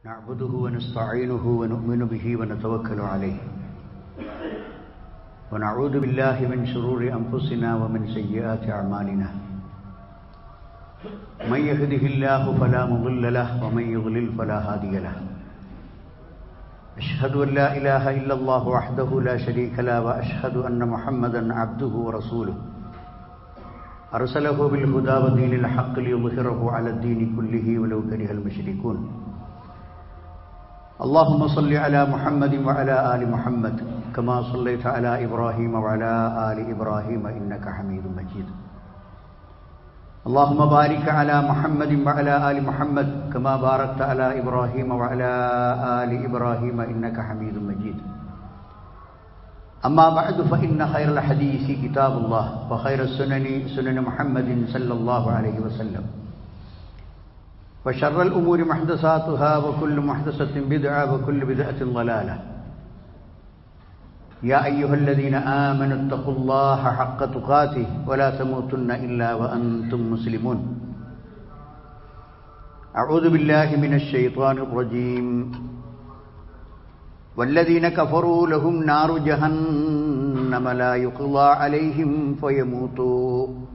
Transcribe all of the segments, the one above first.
نعبده ونستعينه ونؤمن به ونتوكل عليه ونعوذ بالله من شرور أنفسنا ومن سيئات أعمالنا من يهده الله فلا مضل له ومن يضلل فلا هادي له أشهد أن لا إله إلا الله وحده لا شريك له وأشهد أن محمدا عبده ورسوله أرسله بالهدى ودين الحق ليظهره على الدين كله ولو كره المشركون اللهم صل على محمد وعلى آل محمد كما صليت على إبراهيم وعلى آل إبراهيم إنك حميد مجيد اللهم بارك على محمد وعلى آل محمد كما باركت على إبراهيم وعلى آل إبراهيم إنك حميد مجيد أما بعد فإن خير الحديث كتاب الله وخير السنن سنن محمد صلى الله عليه وسلم وشر الأمور محدثاتها وكل محدثة بدعة وكل بدعة ضلالة يا أيها الذين آمنوا اتقوا الله حق تقاته ولا تموتن إلا وأنتم مسلمون أعوذ بالله من الشيطان الرجيم والذين كفروا لهم نار جهنم لا يقضى عليهم فيموتوا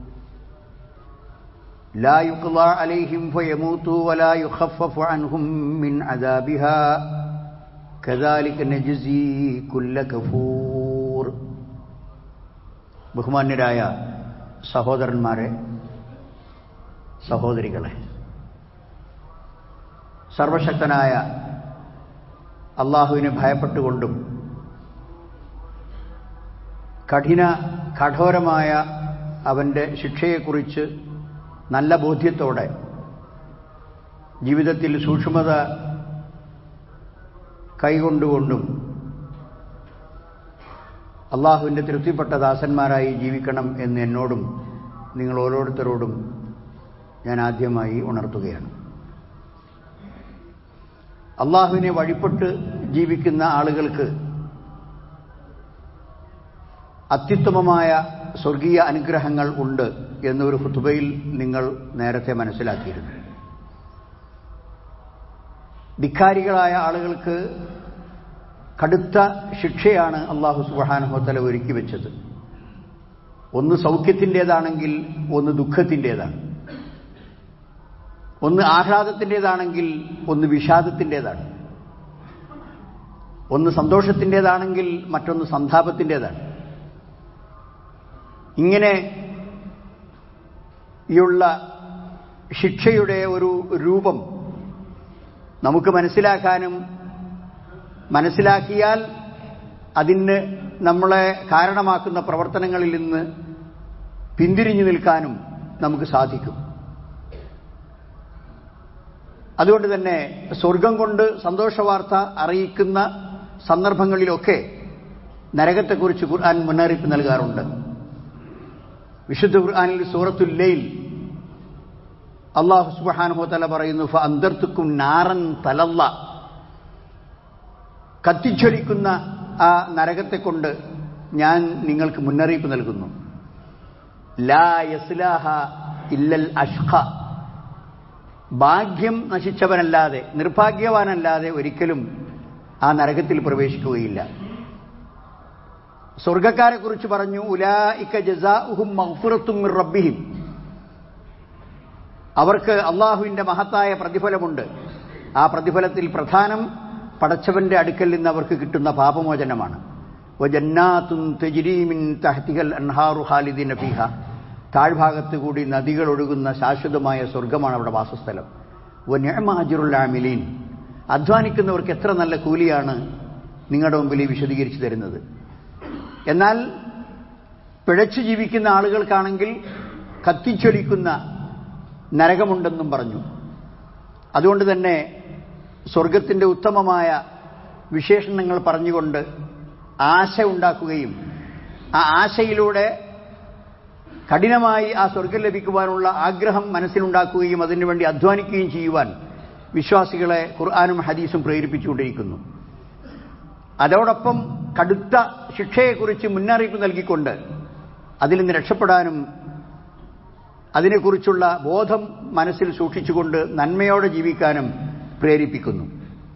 لا يقضى عليهم فيموتوا ولا يخفف عنهم من عذابها كذلك نجزي كل كفور ബഹുമാന്യരായ സഹോദരന്മാരെ സഹോദരികളെ സർവശക്തനായ അള്ളാഹുവിനെ ഭയപ്പെട്ടുകൊണ്ടും കഠിന കഠോരമായ അവൻ്റെ ശിക്ഷയെക്കുറിച്ച് നല്ല ബോധ്യത്തോടെ ജീവിതത്തിൽ സൂക്ഷ്മത കൈകൊണ്ടുകൊണ്ടും അള്ളാഹുവിൻ്റെ തൃപ്തിപ്പെട്ട ദാസന്മാരായി ജീവിക്കണം എന്ന് എന്നോടും നിങ്ങൾ ഓരോരുത്തരോടും ഞാൻ ആദ്യമായി ഉണർത്തുകയാണ് അള്ളാഹുവിനെ വഴിപ്പെട്ട് ജീവിക്കുന്ന ആളുകൾക്ക് അത്യുത്തമമായ സ്വർഗീയ അനുഗ്രഹങ്ങൾ ഉണ്ട് എന്നൊരു ഹുത്തുബയിൽ നിങ്ങൾ നേരത്തെ മനസ്സിലാക്കിയിരുന്നു ധിക്കാരികളായ ആളുകൾക്ക് കടുത്ത ശിക്ഷയാണ് അള്ളാഹു സുബാനുഹോത്തല ഒരുക്കി വെച്ചത് ഒന്ന് സൗഖ്യത്തിൻ്റെതാണെങ്കിൽ ഒന്ന് ദുഃഖത്തിൻ്റെതാണ് ഒന്ന് ആഹ്ലാദത്തിൻ്റെതാണെങ്കിൽ ഒന്ന് വിഷാദത്തിൻ്റെതാണ് ഒന്ന് സന്തോഷത്തിൻ്റെതാണെങ്കിൽ മറ്റൊന്ന് സന്താപത്തിൻ്റെതാണ് ഇങ്ങനെ യുള്ള ശിക്ഷയുടെ ഒരു രൂപം നമുക്ക് മനസ്സിലാക്കാനും മനസ്സിലാക്കിയാൽ അതിന് നമ്മളെ കാരണമാക്കുന്ന പ്രവർത്തനങ്ങളിൽ നിന്ന് പിന്തിരിഞ്ഞു നിൽക്കാനും നമുക്ക് സാധിക്കും അതുകൊണ്ട് തന്നെ സ്വർഗം കൊണ്ട് സന്തോഷവാർത്ത അറിയിക്കുന്ന സന്ദർഭങ്ങളിലൊക്കെ നരകത്തെക്കുറിച്ച് ഖുർആൻ മുന്നറിയിപ്പ് നൽകാറുണ്ട് വിശുദ്ധ ഖുർആാനിൽ സൂറത്തുല്ലയിൽ അള്ളാഹു സുബാനുഹോത്തല പറയുന്നു ഫ അന്തർത്തുക്കും നാറൻ തലല്ല കത്തിച്ചൊലിക്കുന്ന ആ നരകത്തെ കൊണ്ട് ഞാൻ നിങ്ങൾക്ക് മുന്നറിയിപ്പ് നൽകുന്നു ലാ യസ്ലാഹ ഇല്ലൽ അഷ്ഖ ഭാഗ്യം നശിച്ചവനല്ലാതെ നിർഭാഗ്യവാനല്ലാതെ ഒരിക്കലും ആ നരകത്തിൽ പ്രവേശിക്കുകയില്ല സ്വർഗക്കാരെ കുറിച്ച് പറഞ്ഞു ഉലായിക്ക ജസാഉഹും മഹ്ഫുറത്തും റബ്ബിഹിം അവർക്ക് അള്ളാഹുവിൻ്റെ മഹത്തായ പ്രതിഫലമുണ്ട് ആ പ്രതിഫലത്തിൽ പ്രധാനം പടച്ചവന്റെ അടുക്കൽ നിന്ന് അവർക്ക് കിട്ടുന്ന പാപമോചനമാണ് ജന്നാത്തും തെജിരീമിൻ തഹ്തികൽ അൻഹാറു ഖാലിദിൻ ഫീഹ താഴ്ഭാഗത്ത് കൂടി നദികൾ ഒഴുകുന്ന ശാശ്വതമായ സ്വർഗമാണ് അവിടെ വാസസ്ഥലം ഒ ഞമാജുറുൽ ആമിലീൻ അധ്വാനിക്കുന്നവർക്ക് എത്ര നല്ല കൂലിയാണ് നിങ്ങളുടെ മുമ്പിൽ വിശദീകരിച്ചു തരുന്നത് എന്നാൽ പിഴച്ചു ജീവിക്കുന്ന ആളുകൾക്കാണെങ്കിൽ കത്തിച്ചൊലിക്കുന്ന നരകമുണ്ടെന്നും പറഞ്ഞു അതുകൊണ്ട് തന്നെ സ്വർഗത്തിൻ്റെ ഉത്തമമായ വിശേഷണങ്ങൾ പറഞ്ഞുകൊണ്ട് ആശ ഉണ്ടാക്കുകയും ആ ആശയിലൂടെ കഠിനമായി ആ സ്വർഗം ലഭിക്കുവാനുള്ള ആഗ്രഹം മനസ്സിലുണ്ടാക്കുകയും അതിനുവേണ്ടി അധ്വാനിക്കുകയും ചെയ്യുവാൻ വിശ്വാസികളെ ഖുർആാനും ഹദീസും പ്രേരിപ്പിച്ചുകൊണ്ടിരിക്കുന്നു അതോടൊപ്പം കടുത്ത ശിക്ഷയെക്കുറിച്ച് മുന്നറിയിപ്പ് നൽകിക്കൊണ്ട് അതിൽ നിന്ന് രക്ഷപ്പെടാനും അതിനെക്കുറിച്ചുള്ള ബോധം മനസ്സിൽ സൂക്ഷിച്ചുകൊണ്ട് നന്മയോടെ ജീവിക്കാനും പ്രേരിപ്പിക്കുന്നു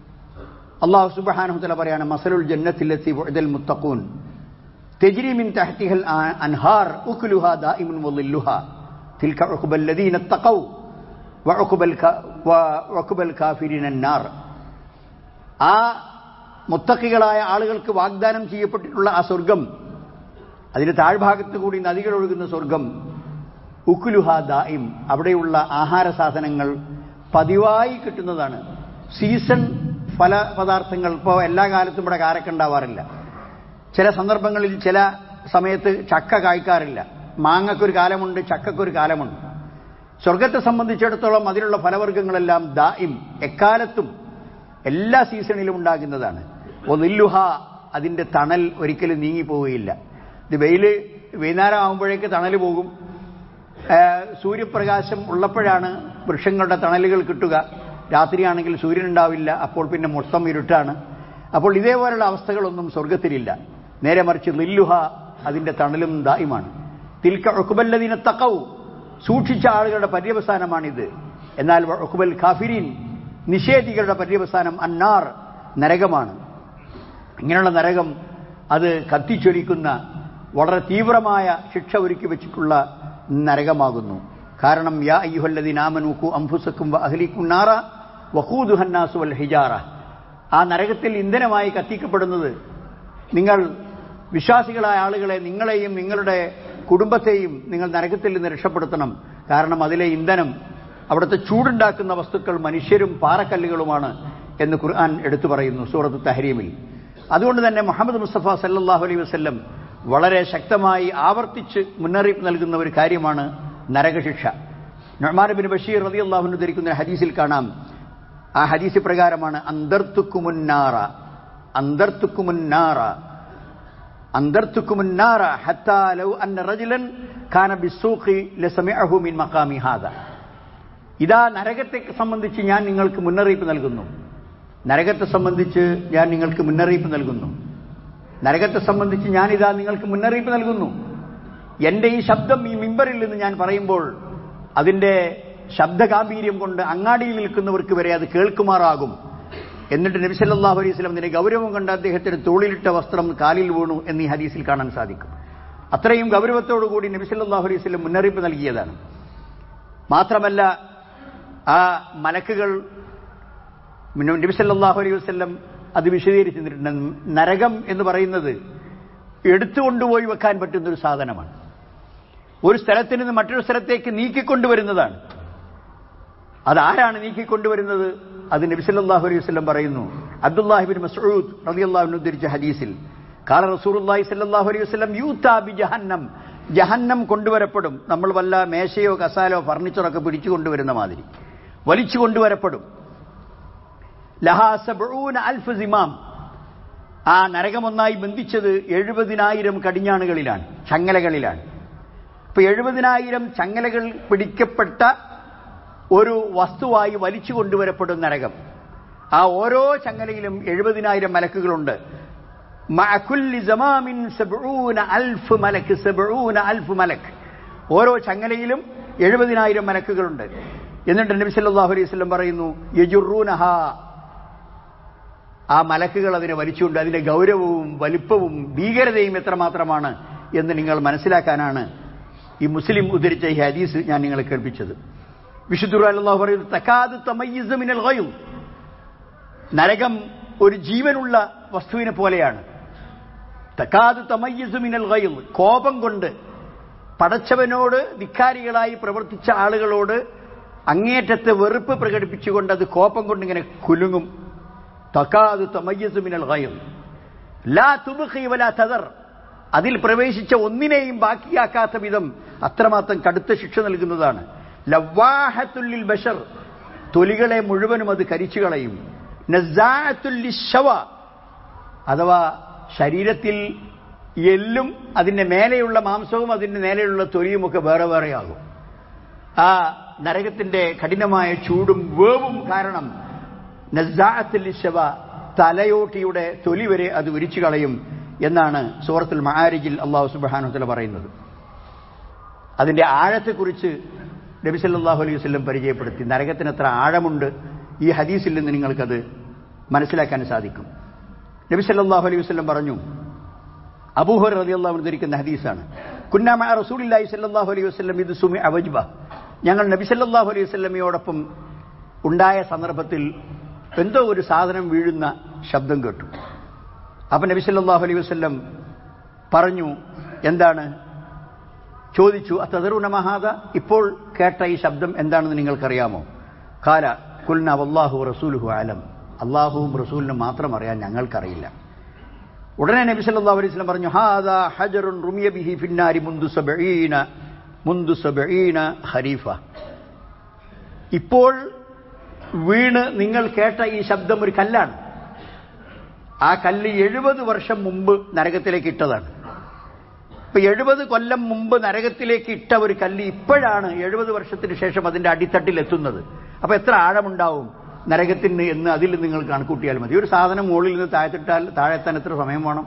അള്ളാഹു സുബാനഹുത്തല പറയാണ് മസലുൽ ജന്നത്തിലെത്തി വഅദൽ മുത്തഖൂൻ تجري من تحتها الأنهار أكلها دائم وظلها تلك عقبى الذين اتقوا وعقبى الك... وعقبى الكافرين النار ആ മുത്തക്കികളായ ആളുകൾക്ക് വാഗ്ദാനം ചെയ്യപ്പെട്ടിട്ടുള്ള ആ സ്വർഗം അതിന്റെ താഴ്ഭാഗത്ത് കൂടി നദികൾ ഒഴുകുന്ന സ്വർഗം ഉക്കുലുഹ ദായിം അവിടെയുള്ള ആഹാര സാധനങ്ങൾ പതിവായി കിട്ടുന്നതാണ് സീസൺ ഫല പദാർത്ഥങ്ങൾ ഇപ്പോൾ എല്ലാ കാലത്തും ഇവിടെ കാരക്ക ഉണ്ടാവാറില്ല ചില സന്ദർഭങ്ങളിൽ ചില സമയത്ത് ചക്ക കായ്ക്കാറില്ല മാങ്ങക്കൊരു കാലമുണ്ട് ചക്കക്കൊരു കാലമുണ്ട് സ്വർഗത്തെ സംബന്ധിച്ചിടത്തോളം അതിലുള്ള ഫലവർഗ്ഗങ്ങളെല്ലാം ദായിം എക്കാലത്തും എല്ലാ സീസണിലും ഉണ്ടാകുന്നതാണ് ഒന്നില്ലുഹ അതിന്റെ തണൽ ഒരിക്കലും നീങ്ങിപ്പോവുകയില്ല ഇത് വെയില് വൈകുന്നേരം ആകുമ്പോഴേക്ക് തണൽ പോകും സൂര്യപ്രകാശം ഉള്ളപ്പോഴാണ് വൃക്ഷങ്ങളുടെ തണലുകൾ കിട്ടുക രാത്രിയാണെങ്കിൽ സൂര്യൻ ഉണ്ടാവില്ല അപ്പോൾ പിന്നെ മൊത്തം ഇരുട്ടാണ് അപ്പോൾ ഇതേപോലുള്ള അവസ്ഥകളൊന്നും സ്വർഗത്തിലില്ല നേരെ മറിച്ച് ലില്ലുഹ അതിന്റെ തണലും ദായിമാണ് തിൽക്ക ഒക്കുബല്ലതിനെ തക്കവും സൂക്ഷിച്ച ആളുകളുടെ പര്യവസാനമാണിത് എന്നാൽ ഒക്കുബൽ ഖാഫിരീൻ നിഷേധികളുടെ പര്യവസാനം അന്നാർ നരകമാണ് ഇങ്ങനെയുള്ള നരകം അത് കത്തിച്ചൊലിക്കുന്ന വളരെ തീവ്രമായ ശിക്ഷ ഒരുക്കി വെച്ചിട്ടുള്ള നരകമാകുന്നു കാരണം യാ അയ്യുഹല്ലദിനാമനൂക്കു അംഫുസക്കും അഹ്ലിക്കും നാറ വഹൂദുഹന്നാസു വൽ ഹിജാറ ആ നരകത്തിൽ ഇന്ധനമായി കത്തിക്കപ്പെടുന്നത് നിങ്ങൾ വിശ്വാസികളായ ആളുകളെ നിങ്ങളെയും നിങ്ങളുടെ കുടുംബത്തെയും നിങ്ങൾ നരകത്തിൽ നിന്ന് രക്ഷപ്പെടുത്തണം കാരണം അതിലെ ഇന്ധനം അവിടുത്തെ ചൂടുണ്ടാക്കുന്ന വസ്തുക്കൾ മനുഷ്യരും പാറക്കല്ലുകളുമാണ് എന്ന് ഖുർആൻ എടുത്തു പറയുന്നു സൂറത്ത് തഹരീമിൽ അതുകൊണ്ട് തന്നെ മുഹമ്മദ് മുസ്തഫ സല്ലാഹു അലൈഹി വസ്ല്ലം വളരെ ശക്തമായി ആവർത്തിച്ച് മുന്നറിയിപ്പ് നൽകുന്ന ഒരു കാര്യമാണ് നരകശിക്ഷ നൊമാൻ ബിൻ ബഷീർ റതി അള്ളാഹുന് ധരിക്കുന്ന ഹദീസിൽ കാണാം ആ ഹദീസ് പ്രകാരമാണ് അന്തർത്തുക്കുമുന്നാറ അന്തർത്തുക്കുമുന്നാറ അന്തർത്തുക്കുമുന്നാറ ഹത്താ ലൗ അന്ന റജുലൻ കാന ബിസ്സൂഖി ലസമിഅഹു മിൻ മഖാമി ഹാദ ഇതാ നരകത്തെ സംബന്ധിച്ച് ഞാൻ നിങ്ങൾക്ക് മുന്നറിയിപ്പ് നൽകുന്നു നരകത്തെ സംബന്ധിച്ച് ഞാൻ നിങ്ങൾക്ക് മുന്നറിയിപ്പ് നൽകുന്നു നരകത്തെ സംബന്ധിച്ച് ഞാനിതാ നിങ്ങൾക്ക് മുന്നറിയിപ്പ് നൽകുന്നു എന്റെ ഈ ശബ്ദം ഈ മിമ്പറിൽ നിന്ന് ഞാൻ പറയുമ്പോൾ അതിന്റെ ശബ്ദഗാംഭീര്യം കൊണ്ട് അങ്ങാടിയിൽ നിൽക്കുന്നവർക്ക് വരെ അത് കേൾക്കുമാറാകും എന്നിട്ട് നബി സല്ലല്ലാഹു അലൈഹി വസല്ലം ഇതിന്റെ ഗൗരവം കണ്ട് അദ്ദേഹത്തിന് തോളിലിട്ട വസ്ത്രം കാലിൽ വീണു എന്ന് ഈ ഹദീസിൽ കാണാൻ സാധിക്കും അത്രയും ഗൗരവത്തോടുകൂടി നബി സല്ലല്ലാഹു അലൈഹി വസല്ലം മുന്നറിയിപ്പ് നൽകിയതാണ് മാത്രമല്ല ആ മലക്കുകൾ നബി സല്ലല്ലാഹു അലൈഹി വസല്ലം അത് വിശദീകരിച്ചിട്ടുണ്ട് നരകം എന്ന് പറയുന്നത് എടുത്തുകൊണ്ടുപോയി വെക്കാൻ പറ്റുന്ന ഒരു സാധനമാണ് ഒരു സ്ഥലത്ത് നിന്ന് മറ്റൊരു സ്ഥലത്തേക്ക് നീക്കിക്കൊണ്ടുവരുന്നതാണ് അതാരാണ് നീക്കിക്കൊണ്ടുവരുന്നത് അത് നബി സല്ലല്ലാഹു അലൈഹി വസല്ലം പറയുന്നു അബ്ദുല്ലാഹിബിൻ മസ്ഊദ് റളിയല്ലാഹു ഉദ്ധരിച്ച ഹദീസിൽ കാല റസൂലുള്ളാഹി സ്വല്ലല്ലാഹു അലൈഹി വസല്ലം യൂതാ ബി ജഹന്നം ജഹന്നം കൊണ്ടുവരപ്പെടും നമ്മൾ വല്ല മേശയോ കസാലോ ഫർണിച്ചറൊക്കെ പിടിച്ചു കൊണ്ടുവരുന്ന മാതിരി വലിച്ചു കൊണ്ടുവരപ്പെടും ലഹാ സബ്ഊന അൽഫ് സിമാം ആ നരകമൊന്നായി ബന്ധിച്ചത് എഴുപതിനായിരം കടിഞ്ഞാണുകളിലാണ് ചങ്ങലകളിലാണ് ഇപ്പൊ എഴുപതിനായിരം ചങ്ങലകൾ പിടിക്കപ്പെട്ട ഒരു വസ്തുവായി വലിച്ചു കൊണ്ടുവരപ്പെടും നരകം ആ ഓരോ ചങ്ങലയിലും എഴുപതിനായിരം മലക്കുകളുണ്ട് അൽഫ് മലക്ക് അൽഫ് മലക്ക് ഓരോ ചങ്ങലയിലും എഴുപതിനായിരം മലക്കുകളുണ്ട് എന്നിട്ട് നബി സല്ലല്ലാഹു അലൈഹി വസല്ലം പറയുന്നു യജുറൂനഹ ആ മലക്കുകൾ അതിനെ വലിച്ചുകൊണ്ട് അതിന്റെ ഗൗരവവും വലിപ്പവും ഭീകരതയും എത്രമാത്രമാണ് എന്ന് നിങ്ങൾ മനസ്സിലാക്കാനാണ് ഈ മുസ്ലിം ഉദ്ധരിച്ച ഈ ഹദീസ് ഞാൻ നിങ്ങളെ കേൾപ്പിച്ചത് വിശുദ്ധ അല്ലാഹു പറയുന്നു തക്കാത് തമയ്യിസ് മിനൽ ഗൈം നരകം ഒരു ജീവനുള്ള വസ്തുവിനെ പോലെയാണ് തക്കാത് തമയ്യിസ് മിനൽ ഗൈം കോപം കൊണ്ട് പടച്ചവനോട് ധിക്കാരികളായി പ്രവർത്തിച്ച ആളുകളോട് അങ്ങേറ്റത്തെ വെറുപ്പ് പ്രകടിപ്പിച്ചുകൊണ്ട് അത് കോപം കൊണ്ട് ഇങ്ങനെ കുലുങ്ങും തക്കാത് തമയ്യസ് മിനൽ ഗൈം ലാ തുബ്ഖി വലാ തദർ അതിൽ പ്രവേശിച്ച ഒന്നിനെയും ബാക്കിയാക്കാത്ത വിധം അത്രമാത്രം കടുത്ത ശിക്ഷ നൽകുന്നതാണ് ലവാഹത്തുല്ലിൽ ബഷർ തൊലികളെ മുഴുവനും അത് കരിച്ചു കളയും നസാഅത്തുല്ലിശവ അഥവാ ശരീരത്തിൽ എല്ലും അതിന്റെ മേലെയുള്ള മാംസവും അതിന്റെ മേലെയുള്ള തൊലിയുമൊക്കെ വേറെ വേറെയാകും ആ നരകത്തിന്റെ കഠിനമായ ചൂടും വേവും കാരണം നസാഅത്തുല്ലിശവ തലയോട്ടിയുടെ തൊലി വരെ അത് വിരിച്ചു കളയും എന്നാണ് സൂറത്തുൽ മഹാരിജിൽ അള്ളാഹു സുബാനുത്തല പറയുന്നത് അതിന്റെ ആഴത്തെക്കുറിച്ച് നബി സല്ലല്ലാഹു അലൈഹി വസല്ലം പരിചയപ്പെടുത്തി നരകത്തിന് എത്ര ആഴമുണ്ട് ഈ ഹദീസിൽ നിന്ന് നിങ്ങൾക്കത് മനസ്സിലാക്കാൻ സാധിക്കും നബി സല്ലല്ലാഹു അലൈഹി വസല്ലം പറഞ്ഞു അബൂഹർ റളിയല്ലാഹു അൻഹു ധരിക്കുന്ന ഹദീസാണ് കുന്നാമ റസൂലുള്ളാഹി സല്ലല്ലാഹു അലൈഹി വസല്ലം ഇത് സുമി അവജ്ബ ഞങ്ങൾ നബി സല്ലല്ലാഹു അലൈഹി വസല്ലമയോടൊപ്പം ഉണ്ടായ സന്ദർഭത്തിൽ എന്തോ ഒരു സാധനം വീഴുന്ന ശബ്ദം കേട്ടു അപ്പൊ നബി സല്ലല്ലാഹു അലൈഹി വസല്ലം പറഞ്ഞു എന്താണ് ചോദിച്ചു അത്തദറുന മഹാദ ഇപ്പോൾ കേട്ട ഈ ശബ്ദം എന്താണെന്ന് നിങ്ങൾക്കറിയാമോ കാല കുൽന വല്ലാഹു റസൂലുഹു ആലം അള്ളാഹുവും റസൂലിനും മാത്രം അറിയാൻ ഞങ്ങൾക്കറിയില്ല ഉടനെ നബി സല്ലല്ലാഹു അലൈഹി വസല്ലം പറഞ്ഞു ഹാദാ ഹജറുൻ റുമിയ ബിഹി ഫിന്നാരി മുന്ദു സബഈന മുന്ദു സബഈന ഖരീഫ ഇപ്പോൾ വീണ് നിങ്ങൾ കേട്ട ഈ ശബ്ദം ഒരു കല്ലാണ് ആ കല്ല് എഴുപത് വർഷം മുമ്പ് നരകത്തിലേക്ക് ഇട്ടതാണ് ഇപ്പൊ എഴുപത് കൊല്ലം മുമ്പ് നരകത്തിലേക്ക് ഇട്ട ഒരു കല്ല് ഇപ്പോഴാണ് എഴുപത് വർഷത്തിന് ശേഷം അതിന്റെ അടിത്തട്ടിൽ എത്തുന്നത് അപ്പൊ എത്ര ആഴമുണ്ടാവും നരകത്തിന് എന്ന് അതിൽ നിങ്ങൾ കണക്കൂട്ടിയാൽ മതി ഒരു സാധനം മുകളിൽ നിന്ന് താഴത്തിട്ടാൽ താഴെത്താൻ എത്ര സമയം വേണം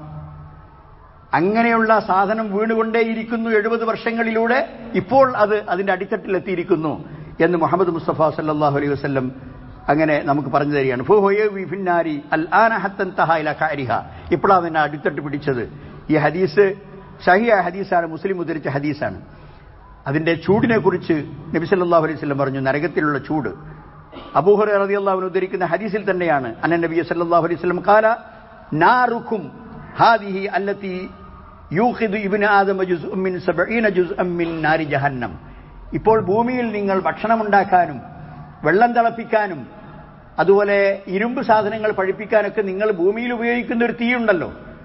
അങ്ങനെയുള്ള സാധനം വീണുകൊണ്ടേയിരിക്കുന്നു എഴുപത് വർഷങ്ങളിലൂടെ ഇപ്പോൾ അത് അതിന്റെ അടിത്തട്ടിൽ എത്തിയിരിക്കുന്നു എന്ന് മുഹമ്മദ് മുസ്തഫ സല്ലാഹു അലൈഹി വസ്ല്ലം അങ്ങനെ നമുക്ക് പറഞ്ഞു തരികയാണ് ഫിന്നാരി അൽ ആനഹത്തൻതഹാരിഹ ഇപ്പോഴാണ് അതിനെ അടിത്തട്ട് പിടിച്ചത് ഈ ഹദീസ് ഷഹിയ ഹദീസാണ് മുസ്ലിം ഉദ്ധരിച്ച ഹദീസാണ് അതിന്റെ ചൂടിനെ കുറിച്ച് നബി സല്ലല്ലാഹു അലൈഹി വസല്ലം പറഞ്ഞു നരകത്തിലുള്ള ചൂട് അബൂഹുറ റളിയല്ലാഹു ഉദ്ധരിക്കുന്ന ഹദീസിൽ തന്നെയാണ് അന്ന നബി സല്ലല്ലാഹു അലൈഹി വസല്ലം ഖാല നാറുക്കും ഹാദിഹി അല്ലത്തി യൂഖിദു ഇബ്നു ആദമ ജുസ്ഉം മിൻ 70 ജുസ്അം മിൻ നാരി ജഹന്നം ഇപ്പോൾ ഭൂമിയിൽ നിങ്ങൾ ഭക്ഷണമുണ്ടാക്കാനും വെള്ളം തിളപ്പിക്കാനും അതുപോലെ ഇരുമ്പ് സാധനങ്ങൾ പഴിപ്പിക്കാനൊക്കെ നിങ്ങൾ ഭൂമിയിൽ ഉപയോഗിക്കുന്ന ഒരു തീയുണ്ടല്ലോ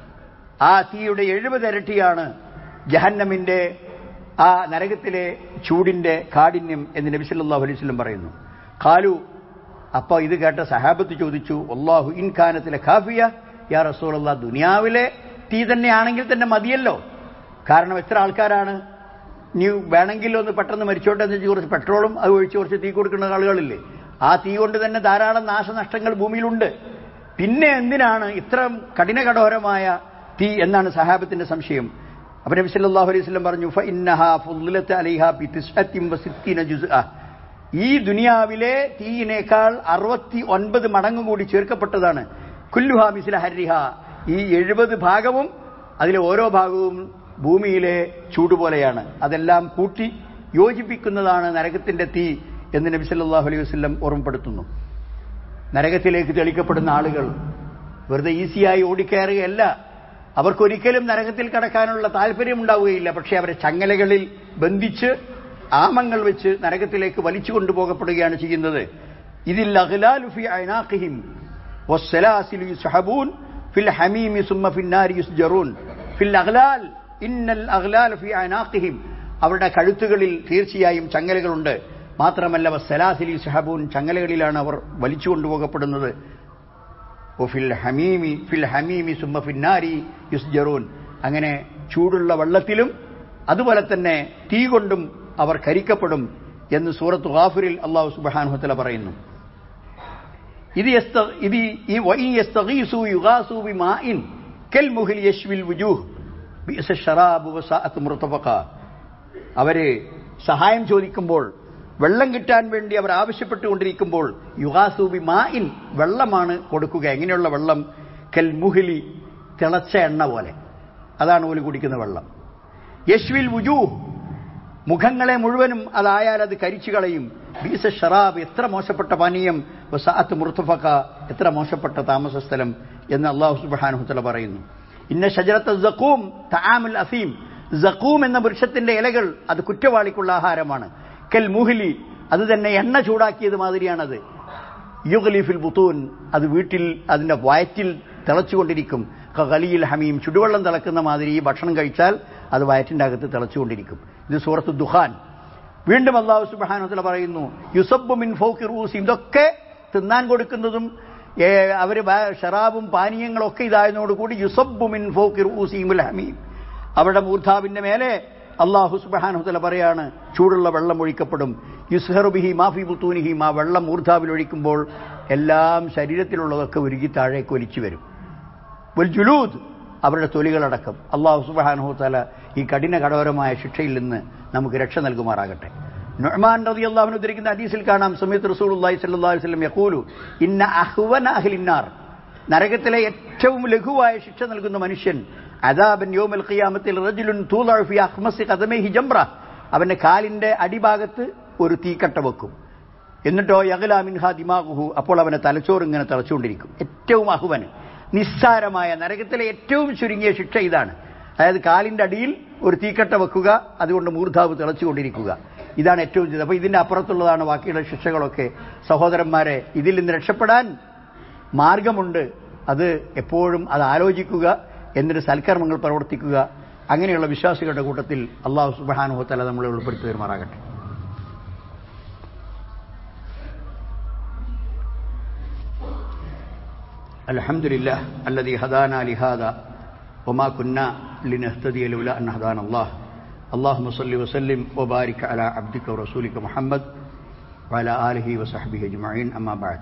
ആ തീയുടെ എഴുപത് ഇരട്ടിയാണ് ജഹന്നമിന്റെ ആ നരകത്തിലെ ചൂടിന്റെ കാഠിന്യം എന്ന് നബി സല്ലല്ലാഹു അലൈഹി വസല്ലം പറയുന്നു കാലു അപ്പൊ ഇത് കേട്ട സഹാബത്ത് ചോദിച്ചു അള്ളാഹു ഇൻ ഖാനത്തിലെ ഖാഫിയ യാ റസൂലുള്ള ദുനിയാവിലെ തീ തന്നെയാണെങ്കിൽ തന്നെ മതിയല്ലോ കാരണം എത്ര ആൾക്കാരാണ് നീ വേണമെങ്കിൽ ഒന്ന് പെട്ടെന്ന് മരിച്ചോട്ടെ എന്ന് വെച്ച് കുറച്ച് പെട്രോളും അത് ഒഴിച്ച് കുറച്ച് തീ കൊടുക്കുന്ന ആളുകളില്ലേ ആ തീ കൊണ്ട് തന്നെ ധാരാളം നാശനഷ്ടങ്ങൾ ഭൂമിയിലുണ്ട് പിന്നെ എന്തിനാണ് ഇത്ര കഠിന കഠോരമായ തീ എന്നാണ് സഹാബത്തിന്റെ സംശയം അപ്പൊ നബി സല്ലല്ലാഹു അലൈഹി വസല്ലം പറഞ്ഞു ഫഇന്നഹാ ഫുദ്ദിലത അലൈഹാ ബി തിസ്അത്തിൻ വസിത്തീന ജുസ്അ ഈ ദുനിയാവിലെ തീയിനേക്കാൾ അറുപത്തി ഒൻപത് മടങ്ങ് കൂടി ചേർക്കപ്പെട്ടതാണ് കുല്ലുഹാ മിസ്ല ഹരിഹ ഈ എഴുപത് ഭാഗവും അതിലെ ഓരോ ഭാഗവും ഭൂമിയിലെ ചൂട് പോലെയാണ് അതെല്ലാം കൂട്ടി യോജിപ്പിക്കുന്നതാണ് നരകത്തിന്റെ തീ എന്ന് നബി സല്ലല്ലാഹു അലൈഹി വസല്ലം ഓർമ്മപ്പെടുത്തുന്നു നരകത്തിലേക്ക് തെളിക്കപ്പെടുന്ന ആളുകൾ വെറുതെ ഈസിയായി ഓടിക്കയറുകയല്ല അവർക്കൊരിക്കലും നരകത്തിൽ കടക്കാനുള്ള താല്പര്യം ഉണ്ടാവുകയില്ല പക്ഷേ അവരെ ചങ്ങലകളിൽ ബന്ധിച്ച് ആമങ്ങൾ വെച്ച് നരകത്തിലേക്ക് വലിച്ചു കൊണ്ടുപോകപ്പെടുകയാണ് ചെയ്യുന്നത് ഇതിൽ അഖ്ലാലു ഫി അനാഖിഹിം വസ്സലാസിലു യുസ്ഹബൂൻ ഫിൽ ഹമീമി സുമ്മ ഫിന്നാരി യുസ്ജറൂൻ ഫിൽ അഖ്ലാൽ ഇന്നൽ അഖ്ലാൽ ഫി അനാഖിഹിം അവരുടെ കഴുത്തുകളിൽ തീർച്ചയായും ചങ്ങലകളുണ്ട് മാത്രമല്ല വസ്സലാസിലി യുസ്ഹബൂൻ ചങ്ങലകളിലാണ് അവർ വലിച്ചു കൊണ്ടുപോകപ്പെടുന്നത് ഫിൽ ഹമീമി ഫിൽ ഹമീമി സുമ്മ ഫിന്നാരി യുസ്ജറൂൻ അങ്ങനെ ചൂടുള്ള വെള്ളത്തിലും അതുപോലെ തന്നെ തീ കൊണ്ടും അവർ കരിക്കപ്പെടും എന്ന് സൂറത്ത് ഗാഫിറിൽ അള്ളാഹു സുബാനുഹത്തല പറയുന്നു ഇത് ഇത് ഈ വൈ യസ്തഗീസു യുഗാസു ബിമാഇൻ കൽ മുഹിൽ യശ്വിൽ വുജൂഹ് ബിഅസ ശറാബ് വസാഅത്ത് മുർതഫഖ അവര് സഹായം ചോദിക്കുമ്പോൾ വെള്ളം കിട്ടാൻ വേണ്ടി അവർ ആവശ്യപ്പെട്ടുകൊണ്ടിരിക്കുമ്പോൾ യുഗാസൂബി മായിൻ വെള്ളമാണ് കൊടുക്കുക എങ്ങനെയുള്ള വെള്ളം കൽ മുഹിലി തിളച്ച എണ്ണ പോലെ അതാണ് ഓല് കുടിക്കുന്ന വെള്ളം യശ്വിൽ വുജൂ മുഖങ്ങളെ മുഴുവനും അതായാൽ അത് കരിച്ചു കളയും ബീസ ഷറാബ് എത്ര മോശപ്പെട്ട പാനീയം വസാത്ത് മുർത്തഫക്ക എത്ര മോശപ്പെട്ട താമസ സ്ഥലം എന്ന് അള്ളാഹു സുബാനുഹത്തല പറയുന്നു ഇന്ന ഷജറത്ത് സഖൂം തആമുൽ അസീം സഖൂം എന്ന വൃക്ഷത്തിന്റെ ഇലകൾ അത് കുറ്റവാളിക്കുള്ള ആഹാരമാണ് കൽ മുഹിലി അത് തന്നെ എണ്ണ ചൂടാക്കിയത് മാതിരിയാണത് യുഗലിഫിൽ ബുത്തൂൻ അത് വീട്ടിൽ അതിന്റെ വയറ്റിൽ തിളച്ചുകൊണ്ടിരിക്കും ഖലിയിൽ ഹമീം ചുടുവെള്ളം തിളക്കുന്ന മാതിരി ഈ ഭക്ഷണം കഴിച്ചാൽ അത് വയറ്റിന്റെ അകത്ത് തിളച്ചുകൊണ്ടിരിക്കും ഇത് സൂറത്ത് ദുഹാൻ വീണ്ടും അള്ളാഹു സുബാനുത്തല പറയുന്നു യുസബ് മിൻ ഫൗക്കി റൂസി ഇതൊക്കെ തിന്നാൻ കൊടുക്കുന്നതും അവർ ഷറാബും പാനീയങ്ങളൊക്കെ ഇതായതോടുകൂടി യുസബ് മിൻ ഫൗക്കി റൂസിമുൽ ഹമീം അവരുടെ മൂർധാവിന്റെ മേലെ അള്ളാഹു സുബാനുത്തല പറയാണ് ചൂടുള്ള വെള്ളം ഒഴിക്കപ്പെടും യുസ്ഹറുബിഹി മാഫി ബുത്തൂനിഹി ആ വെള്ളം മൂർധാവിൽ ഒഴിക്കുമ്പോൾ എല്ലാം ശരീരത്തിലുള്ളതൊക്കെ ഉരുകി താഴേക്ക് ഒലിച്ചു വരും വൽ ജുലൂദ് അവരുടെ തൊലികളടക്കം അള്ളാഹു സുബാനുഹത്തല ഈ കഠിന കഠോരമായ ശിക്ഷയിൽ നിന്ന് നമുക്ക് രക്ഷ നൽകുമാറാകട്ടെ നുഹ്മാൻ റതി അള്ളാഹുവിന് ഉദ്ധരിക്കുന്ന ഹദീസിൽ കാണാം സമയത്ത് റസൂൽ അള്ളാഹി സല്ലാഹു വസ്ലം യക്കൂലു ഇന്ന അഹ്വന അഹ്ലിന്നാർ നരകത്തിലെ ഏറ്റവും ലഘുവായ ശിക്ഷ നൽകുന്ന മനുഷ്യൻ അദാബൻ യോമൽ ഖിയാമത്തിൽ റജുലുൻ തൂളഅ ഫി അഖ്മസി ഖദമൈഹി ജംറ അവന്റെ കാലിന്റെ അടിഭാഗത്ത് ഒരു തീക്കട്ട വെക്കും എന്നിട്ടോ യഗലാ മിൻഹ ദിമാഗുഹു അപ്പോൾ അവന്റെ തലച്ചോറ് ഇങ്ങനെ തിളച്ചുകൊണ്ടിരിക്കും ഏറ്റവും അഹുവന് നിസ്സാരമായ നരകത്തിലെ ഏറ്റവും ചുരുങ്ങിയ ശിക്ഷ ഇതാണ് അതായത് കാലിന്റെ അടിയിൽ ഒരു തീക്കട്ട വെക്കുക അതുകൊണ്ട് മൂർധാവ് തിളച്ചുകൊണ്ടിരിക്കുക ഇതാണ് ഏറ്റവും ചെയ്തത് അപ്പോൾ ഇതിന്റെ അപ്പുറത്തുള്ളതാണ് ബാക്കിയുള്ള ശിക്ഷകളൊക്കെ സഹോദരന്മാരെ ഇതിൽ നിന്ന് രക്ഷപ്പെടാൻ മാർഗമുണ്ട് അത് എപ്പോഴും അത് ആലോചിക്കുക എന്നിട്ട് സൽക്കർമ്മങ്ങൾ പ്രവർത്തിക്കുക അങ്ങനെയുള്ള വിശ്വാസികളുടെ കൂട്ടത്തിൽ അള്ളാഹു സുബാനുഹത്തല നമ്മളെ ഉൾപ്പെടുത്തി തരുമാറാകട്ടെ الحمد لله الذي هدانا لهذا وما كنا لنهتدي لولا أن هدانا الله اللهم صل وسلم وبارك على عبدك ورسولك محمد وعلى آله وصحبه أجمعين أما بعد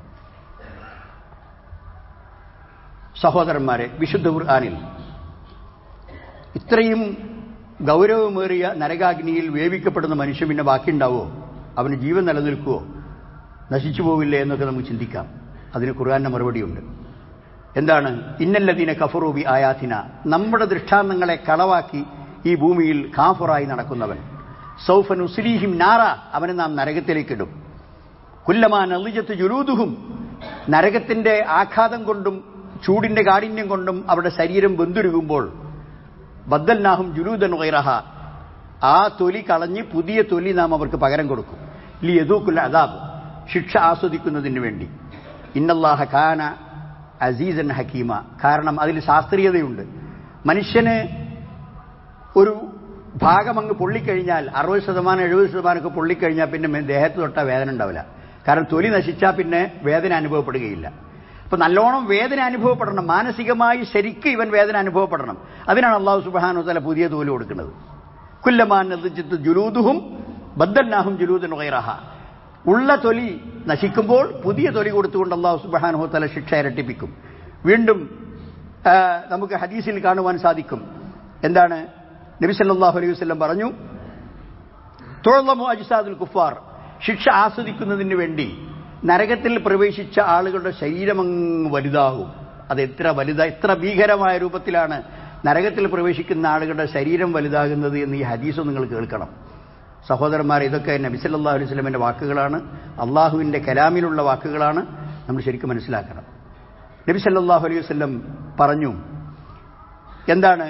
സഹോദരന്മാരെ വിശുദ്ധ ഖുർആാനിൽ ഇത്രയും ഗൗരവമേറിയ നരകാഗ്നിയിൽ വേവിക്കപ്പെടുന്ന മനുഷ്യൻ പിന്നെ ബാക്കിയുണ്ടാവോ അവന് ജീവൻ നിലനിൽക്കുവോ നശിച്ചു പോവില്ലേ എന്നൊക്കെ നമുക്ക് ചിന്തിക്കാം അതിന് ഖുർആാന്റെ മറുപടിയുണ്ട് എന്താണ് ഇന്നല്ലദീന കഫറൂബി ആയാത്തിന നമ്മുടെ ദൃഷ്ടാന്തങ്ങളെ കളവാക്കി ഈ ഭൂമിയിൽ കാഫറായി നടക്കുന്നവൻ സൗഫൻ ഉസ്ലീഹിം നാറ അവനെ നാം നരകത്തിലേക്കിടും കുല്ലമാ നളിജത്ത് ജുലൂദുഹും നരകത്തിന്റെ ആഘാതം കൊണ്ടും ചൂടിന്റെ കാഠിന്യം കൊണ്ടും അവരുടെ ശരീരം വെന്തുരുകുമ്പോൾ ബദ്ദൽനാഹും ജുലൂദൻ വൈറഹ ആ തൊലി കളഞ്ഞ് പുതിയ തൊലി നാം അവർക്ക് പകരം കൊടുക്കും ലി യദൂക്കുൽ അദാബ് ശിക്ഷ ആസ്വദിക്കുന്നതിന് വേണ്ടി ഇന്നല്ലാഹ കാന അസീസൻ ഹക്കീമ കാരണം അതിൽ ശാസ്ത്രീയതയുണ്ട് മനുഷ്യന് ഒരു ഭാഗം അങ്ങ് പൊള്ളിക്കഴിഞ്ഞാൽ അറുപത് ശതമാനം എഴുപത് ശതമാനമൊക്കെ പൊള്ളിക്കഴിഞ്ഞാൽ പിന്നെ ദേഹത്ത് തൊട്ടാൽ വേദന ഉണ്ടാവില്ല കാരണം തൊലി നശിച്ചാൽ പിന്നെ വേദന അനുഭവപ്പെടുകയില്ല അപ്പൊ നല്ലോണം വേദന അനുഭവപ്പെടണം മാനസികമായി ശരിക്കും ഇവൻ വേദന അനുഭവപ്പെടണം അതിനാണ് അള്ളാഹു സുബാനു തല പുതിയ തോല് കൊടുക്കുന്നത് കുല്ലമാൻ ജുലൂദുഹും ബദ്ദന്നാഹും ജുലൂദൻ വൈറഹ ഉള്ള തൊലി നശിക്കുമ്പോൾ പുതിയ തൊലി കൊടുത്തുകൊണ്ട് അള്ളാഹു സുബാനു തല ശിക്ഷ ഇരട്ടിപ്പിക്കും വീണ്ടും നമുക്ക് ഹദീസിൽ കാണുവാൻ സാധിക്കും എന്താണ് നബി സല്ലല്ലാഹു അലൈഹി വസല്ലം പറഞ്ഞു തുഴലമു അജിസാദുൽ കുഫാർ ശിക്ഷ ആസ്വദിക്കുന്നതിന് വേണ്ടി നരകത്തിൽ പ്രവേശിച്ച ആളുകളുടെ ശരീരമങ്ങ് വലുതാകും അത് എത്ര വലുതാ എത്ര ഭീകരമായ രൂപത്തിലാണ് നരകത്തിൽ പ്രവേശിക്കുന്ന ആളുകളുടെ ശരീരം വലുതാകുന്നത് എന്ന് ഈ ഹദീസ് നിങ്ങൾ കേൾക്കണം സഹോദരന്മാർ ഇതൊക്കെ നബി സല്ലല്ലാഹു അലൈഹി വസല്ലമയുടെ വാക്കുകളാണ് അള്ളാഹുവിൻ്റെ കലാമിലുള്ള വാക്കുകളാണ് നമ്മൾ ശരിക്കും മനസ്സിലാക്കണം നബി സല്ലല്ലാഹു അലൈഹി വസല്ലം പറഞ്ഞു എന്താണ്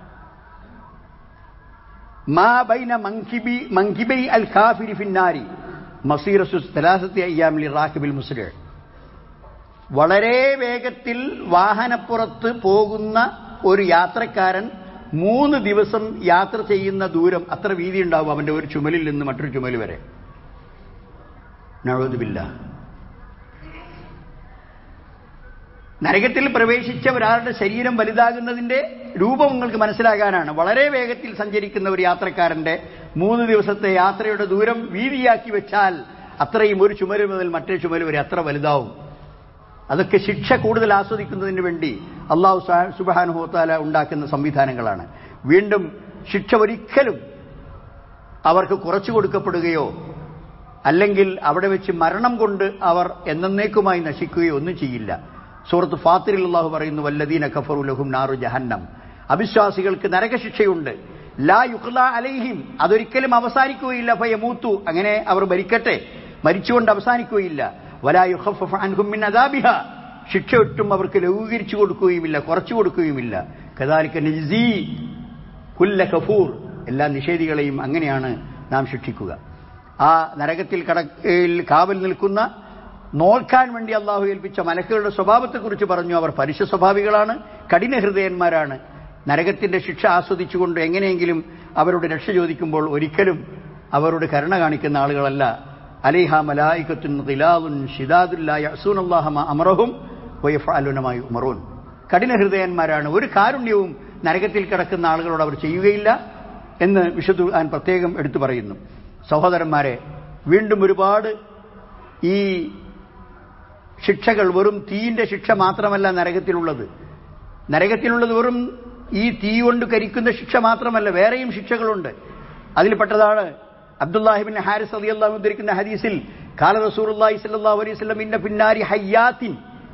മാ ബൈന മങ്കിബി മങ്കിബൈ അൽ കാഫിരി ഫിന്നാരി മസീറസു തലാസത്തി അയ്യാമിലി റാഖിബിൽ മുസ്ലിം വളരെ വേഗത്തിൽ വാഹനപ്പുറത്ത് പോകുന്ന ഒരു യാത്രക്കാരൻ മൂന്ന് ദിവസം യാത്ര ചെയ്യുന്ന ദൂരം അത്ര വീതി ഉണ്ടാവും അവന്റെ ഒരു ചുമലിൽ നിന്ന് മറ്റൊരു ചുമൽ വരെ നഴുതുമില്ല നരകത്തിൽ പ്രവേശിച്ച ഒരാളുടെ ശരീരം വലുതാകുന്നതിന്റെ രൂപം നിങ്ങൾക്ക് മനസ്സിലാകാനാണ് വളരെ വേഗത്തിൽ സഞ്ചരിക്കുന്ന ഒരു യാത്രക്കാരന്റെ മൂന്ന് ദിവസത്തെ യാത്രയുടെ ദൂരം വീതിയാക്കി വെച്ചാൽ അത്രയും ഒരു ചുമര് മുതൽ മറ്റേ ചുമര് വരെ അത്ര വലുതാവും അതൊക്കെ ശിക്ഷ കൂടുതൽ ആസ്വദിക്കുന്നതിന് വേണ്ടി അള്ളാഹു സുബാനുഹോത്താല ഉണ്ടാക്കുന്ന സംവിധാനങ്ങളാണ് വീണ്ടും ശിക്ഷ ഒരിക്കലും അവർക്ക് കുറച്ചു കൊടുക്കപ്പെടുകയോ അല്ലെങ്കിൽ അവിടെ വെച്ച് മരണം കൊണ്ട് അവർ എന്നേക്കുമായി നശിക്കുകയോ ഒന്നും ചെയ്യില്ല സൂറത്ത് ഫാത്തിരിൽ അള്ളാഹു പറയുന്നു വല്ലദീന കഫറു ലഹും നാറു ജഹന്നം അവിശ്വാസികൾക്ക് നരകശിക്ഷയുണ്ട് ലാ യുഖ്ല അലൈഹിം അതൊരിക്കലും അവസാനിക്കുകയില്ല ഭയമൂത്തു അങ്ങനെ അവർ മരിക്കട്ടെ മരിച്ചുകൊണ്ട് അവസാനിക്കുകയില്ല വലാ യുഖഫഫ അൻഹും മിൻ അദാബിഹ ശിക്ഷ ഒട്ടും അവർക്ക് ലഘൂകരിച്ചു കൊടുക്കുകയുമില്ല കുറച്ചു കൊടുക്കുകയുമില്ല കദാലിക്ക നജ്സി കുല്ല കഫൂർ എല്ലാ നിഷേധികളെയും അങ്ങനെയാണ് നാം ശിക്ഷിക്കുക ആ നരകത്തിൽ കട കാവൽ നിൽക്കുന്ന നോക്കാൻ വേണ്ടി അള്ളാഹു ഏൽപ്പിച്ച മലക്കുകളുടെ സ്വഭാവത്തെക്കുറിച്ച് പറഞ്ഞു അവർ പരുഷ സ്വഭാവികളാണ് കഠിന ഹൃദയന്മാരാണ് നരകത്തിന്റെ ശിക്ഷ ആസ്വദിച്ചുകൊണ്ട് എങ്ങനെയെങ്കിലും അവരോട് രക്ഷ ചോദിക്കുമ്പോൾ ഒരിക്കലും അവരോട് കരുണ കാണിക്കുന്ന ആളുകളല്ല അലിഹ മലായിക്കത്തുൻ തിലാദുൻ ഷിദാദുല്ലായ അസൂനല്ലാഹമ അമറഹും വയഫാലുനമായി ഉമറൂൻ കഠിന ഹൃദയന്മാരാണ് ഒരു കാരുണ്യവും നരകത്തിൽ കിടക്കുന്ന ആളുകളോട് അവർ ചെയ്യുകയില്ല എന്ന് വിശുദ്ധ ഖുർആൻ പ്രത്യേകം എടുത്തു പറയുന്നു സഹോദരന്മാരെ വീണ്ടും ഒരുപാട് ഈ ശിക്ഷകൾ വെറും തീയിന്റെ ശിക്ഷ മാത്രമല്ല നരകത്തിലുള്ളത് നരകത്തിലുള്ളത് വെറും ഈ തീ കൊണ്ട് കരിക്കുന്ന ശിക്ഷ മാത്രമല്ല വേറെയും ശിക്ഷകളുണ്ട് അതിൽപ്പെട്ടതാണ് അബ്ദുല്ലാഹിബിൻ ഹാരിസ് അലി അള്ളാഹു ഉദ്ധരിക്കുന്ന ഹദീസിൽ കാല റസൂർല്ലാഹി സല്ലാഹു അലൈഹി സ്വലം ഇന്ന പിന്നാരി ഹയ്യാത്തിൻ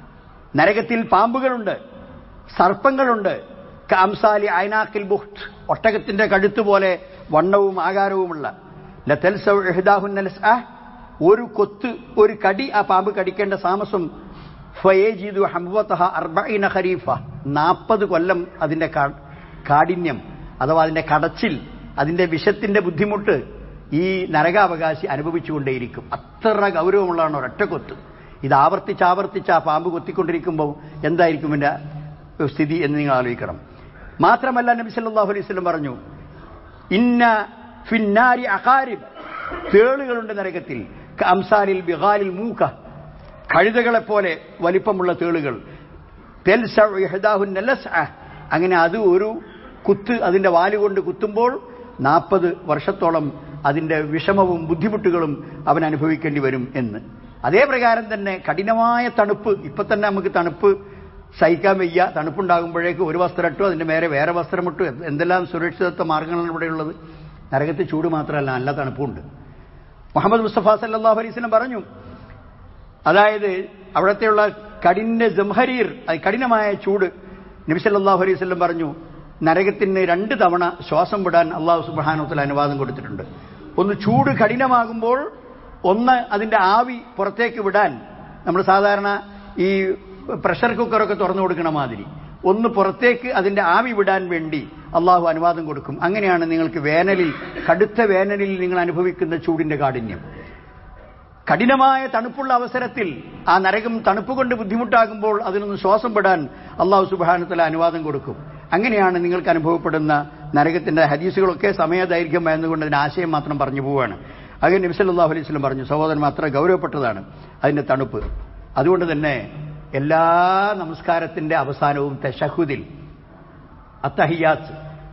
നരകത്തിൽ പാമ്പുകളുണ്ട് സർപ്പങ്ങളുണ്ട് കാംസാലി ഐനാക്കിൽ ബുഹ്ത് ഒട്ടകത്തിന്റെ കഴുത്ത് പോലെ വണ്ണവും ആകാരവുമുള്ള ലതൽസൗ ഇഹ്ദാഹുന്ന ലസ്അ ഒരു കൊത്ത് ഒരു കടി ആ പാമ്പ് കടിക്കേണ്ട താമസം ഫയേജീദു ഹംവതഹ അർബഈന ഖരീഫ നാൽപ്പത് കൊല്ലം അതിന്റെ കാ- കാഠിന്യം അഥവാ അതിന്റെ കടച്ചിൽ അതിന്റെ വിഷത്തിന്റെ ബുദ്ധിമുട്ട് ഈ നരകാവകാശി അനുഭവിച്ചുകൊണ്ടേയിരിക്കും അത്ര ഗൗരവമുള്ളതാണ് ഒരൊറ്റ കൊത്ത് ഇത് ആവർത്തിച്ച് ആവർത്തിച്ച് ആ പാമ്പ് കൊത്തിക്കൊണ്ടിരിക്കുമ്പോൾ എന്തായിരിക്കും ഇതിന്റെ സ്ഥിതി എന്ന് നിങ്ങൾ ആലോചിക്കണം മാത്രമല്ല നബി സല്ലല്ലാഹു അലൈഹി വസല്ലം പറഞ്ഞു ഇന്ന ഫിന്നാരി അകാരിബ് തേളുകളുണ്ട് നരകത്തിൽ അംസാലിൽ ബിഗാലിൽ മൂക്ക കഴുതകളെ പോലെ വലിപ്പമുള്ള തേളുകൾ തെൽസഉ ഇഹ്ദാഹുന്ന ലസ്അ. അങ്ങനെ അത് ഒരു കുത്ത് അതിന്റെ വാലുകൊണ്ട് കുത്തുമ്പോൾ നാൽപ്പത് വർഷത്തോളം അതിന്റെ വിഷമവും ബുദ്ധിമുട്ടുകളും അവൻ അനുഭവിക്കേണ്ടി വരും എന്ന് അതേ പ്രകാരം തന്നെ കഠിനമായ തണുപ്പ് ഇപ്പൊ തന്നെ നമുക്ക് തണുപ്പ് സഹിക്കാൻ വയ്യ തണുപ്പുണ്ടാകുമ്പോഴേക്ക് ഒരു വസ്ത്രം ഇട്ടു അതിന്റെ മേലെ വേറെ വസ്ത്രം ഇട്ടു എന്തെല്ലാം സുരക്ഷിതത്വ മാർഗങ്ങളാണ് ഇവിടെയുള്ളത് നരകത്തിൽ ചൂട് മാത്രമല്ല നല്ല തണുപ്പുണ്ട് മുഹമ്മദ് മുസ്തഫ സല്ലല്ലാഹു അലൈഹി വസല്ലം പറഞ്ഞു അതായത് അവിടത്തെയുള്ള കഠിന ജംഹരീർ അത് കഠിനമായ ചൂട് നബി സല്ലല്ലാഹു അലൈഹി വസല്ലം പറഞ്ഞു നരകത്തിന് രണ്ട് തവണ ശ്വാസം വിടാൻ അള്ളാഹു സുബ്ഹാനഹു അനുവാദം കൊടുത്തിട്ടുണ്ട് ഒന്ന് ചൂട് കഠിനമാകുമ്പോൾ ഒന്ന് അതിന്റെ ആവി പുറത്തേക്ക് വിടാൻ നമ്മൾ സാധാരണ ഈ പ്രഷർ കുക്കറൊക്കെ തുറന്നു കൊടുക്കണ മാതിരി ഒന്ന് പുറത്തേക്ക് അതിന്റെ ആവി വിടാൻ വേണ്ടി അള്ളാഹു അനുവാദം കൊടുക്കും അങ്ങനെയാണ് നിങ്ങൾക്ക് വേനലിൽ കടുത്ത വേനലിൽ നിങ്ങൾ അനുഭവിക്കുന്ന ചൂടിന്റെ കാഠിന്യം കഠിനമായ തണുപ്പുള്ള അവസരത്തിൽ ആ നരകം തണുപ്പ് കൊണ്ട് ബുദ്ധിമുട്ടാകുമ്പോൾ അതിനൊന്ന് ശ്വാസം പെടാൻ അള്ളാഹു സുബാനത്തല അനുവാദം കൊടുക്കും അങ്ങനെയാണ് നിങ്ങൾക്ക് അനുഭവപ്പെടുന്ന നരകത്തിന്റെ ഹദീസുകളൊക്കെ സമയദൈർഘ്യം എന്നതുകൊണ്ട് അതിന്റെ ആശയം മാത്രം പറഞ്ഞു പോവുകയാണ് അങ്ങനെ നബിസല്ലാഹു അലൈഹി സ്വലം പറഞ്ഞു സഹോദരൻ അത്ര ഗൗരവപ്പെട്ടതാണ് അതിന്റെ തണുപ്പ് അതുകൊണ്ട് തന്നെ എല്ലാ നമസ്കാരത്തിന്റെ അവസാനവും തെഷഹുദിൽ അത്തഹിയാത്ത്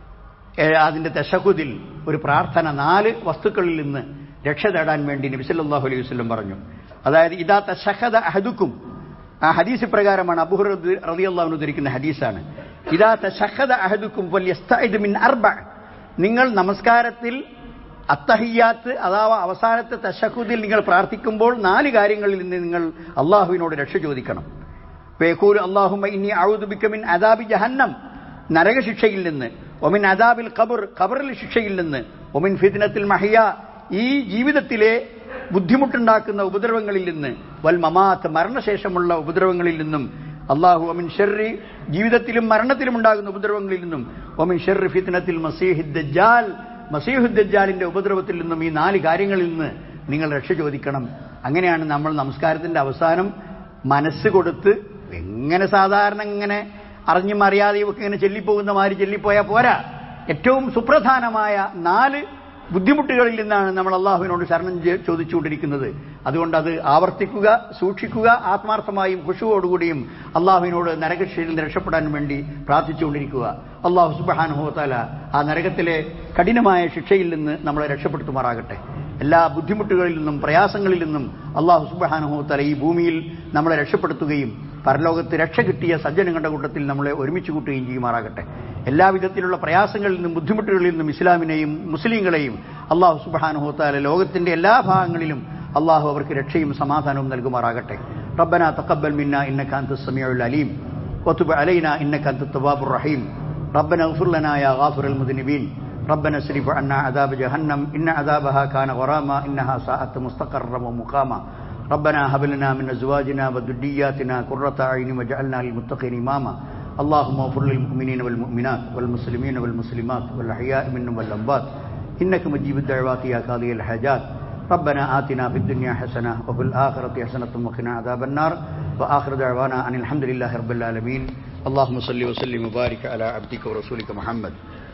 ഏ- അതിന്റെ തെഷഹുദിൽ ഒരു പ്രാർത്ഥന നാല് വസ്തുക്കളിൽ നിന്ന് രക്ഷ തേടാൻ വേണ്ടി നബിസല്ലാഹു അലൈഹി വസല്ലം പറഞ്ഞു അതായത് ഇതാ തഷഹദ അഹദുക്കും ആ ഹദീസ് പ്രകാരമാണ് അബുഹർ റളിയല്ലാഹു ധരിക്കുന്ന ഹദീസാണ് ഇതാ തഷഹദ അഹദുക്കും ഫല്യസ്തഇദ് മിൻ അർബ നിങ്ങൾ നമസ്കാരത്തിൽ അത്തഹിയാത്ത് അഥവാ അവസാനത്തെ തഷഹുദിൽ നിങ്ങൾ പ്രാർത്ഥിക്കുമ്പോൾ നാല് കാര്യങ്ങളിൽ നിന്ന് നിങ്ങൾ അള്ളാഹുവിനോട് രക്ഷ ചോദിക്കണം പേക്കൂർ അള്ളാഹുമ ഇനി ഔദുബിക്ക മിൻ അദാബി ജഹന്നം നരകശിക്ഷയിൽ നിന്ന് ഒമിൻ അദാബിൽ ഖബർ ഖബറിൽ ശിക്ഷയിൽ നിന്ന് ഒമിൻ ഫിദ്നത്തിൽ മഹിയ ഈ ജീവിതത്തിലെ ബുദ്ധിമുട്ടുണ്ടാക്കുന്ന ഉപദ്രവങ്ങളിൽ നിന്ന് വൽ മമാത്ത് മരണശേഷമുള്ള ഉപദ്രവങ്ങളിൽ നിന്നും അള്ളാഹു ഒമിൻ ഷെറി ജീവിതത്തിലും മരണത്തിലും ഉണ്ടാകുന്ന ഉപദ്രവങ്ങളിൽ നിന്നും ഒമിൻ ഷെറി ഫിത്നത്തിൽ മസീഹ് ദജ്ജാൽ മസീഹു ദജ്ജാലിന്റെ ഉപദ്രവത്തിൽ നിന്നും ഈ നാല് കാര്യങ്ങളിൽ നിന്ന് നിങ്ങൾ രക്ഷ ചോദിക്കണം അങ്ങനെയാണ് നമ്മൾ നമസ്കാരത്തിന്റെ അവസാനം മനസ്സ് കൊടുത്ത് എങ്ങനെ സാധാരണ ഇങ്ങനെ അറിഞ്ഞും അറിയാതെയും ഒക്കെ ഇങ്ങനെ ചെല്ലിപ്പോകുന്ന മാതിരി ചെല്ലിപ്പോയാൽ പോരാ ഏറ്റവും സുപ്രധാനമായ നാല് ബുദ്ധിമുട്ടുകളിൽ നിന്നാണ് നമ്മൾ അള്ളാഹുവിനോട് ശരണം ചെ- ചോദിച്ചുകൊണ്ടിരിക്കുന്നത് അതുകൊണ്ട് അത് ആവർത്തിക്കുക സൂക്ഷിക്കുക ആത്മാർത്ഥമായും ഖുഷുവോടുകൂടിയും അള്ളാഹുവിനോട് നരകശിയിൽ നിന്ന് രക്ഷപ്പെടാൻ വേണ്ടി പ്രാർത്ഥിച്ചുകൊണ്ടിരിക്കുക അള്ളാഹു സുബാനുഭവത്താല ആ നരകത്തിലെ കഠിനമായ ശിക്ഷയിൽ നിന്ന് നമ്മളെ രക്ഷപ്പെടുത്തുമാറാകട്ടെ എല്ലാ ബുദ്ധിമുട്ടുകളിൽ നിന്നും പ്രയാസങ്ങളിൽ നിന്നും അള്ളാഹു സുബാനുഭവത്താല ഈ ഭൂമിയിൽ നമ്മളെ രക്ഷപ്പെടുത്തുകയും പരലോകത്ത് രക്ഷ കിട്ടിയ സജ്ജനങ്ങളുടെ കൂട്ടത്തിൽ നമ്മളെ ഒരുമിച്ച് കൂട്ടുകയും ചെയ്യുമാറാകട്ടെ എല്ലാവിധത്തിലുള്ള പ്രയാസങ്ങളിൽ നിന്നും ബുദ്ധിമുട്ടുകളിൽ നിന്നും ഇസ്ലാമിനെയും മുസ്ലിങ്ങളെയും അള്ളാഹു സുബാനുഹോത്താല ലോകത്തിന്റെ എല്ലാ ഭാഗങ്ങളിലും അള്ളാഹു അവർക്ക് രക്ഷയും സമാധാനവും നൽകുമാറാകട്ടെ റബ്ബന തഖബ്ബൽ മിന്ന ഇന്നക അൻത സമീഉൽ അലീം وتب علينا إنك أنت التواب الرحيم ربنا اغفر لنا يا غافر المذنبين ربنا اصرف عنا عذاب جهنم إن عذابها كان غراما إنها ساءت مستقرا ومقاما ربنا هب لنا من أزواجنا وذرياتنا قرة أعين واجعلنا للمتقين إماما اللهم اغفر للمؤمنين والمؤمنات والمسلمين والمسلمات والأحياء منهم والأموات إنك مجيب الدعوات يا قاضي الحاجات ربنا آتنا في الدنيا حسنة وفي الآخرة حسنة وقنا عذاب النار وآخر دعوانا أن الحمد لله رب العالمين اللهم صل وسلم وبارك على عبدك ورسولك محمد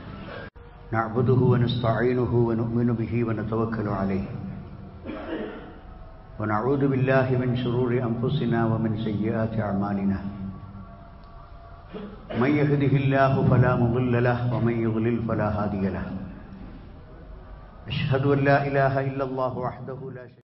نعبده ونستعينه ونؤمن به ونتوكل عليه ونعوذ بالله من شرور أنفسنا ومن سيئات أعمالنا من يهده الله فلا مضل له ومن يضلل فلا هادي له أشهد أن لا إله إلا الله وحده لا شريك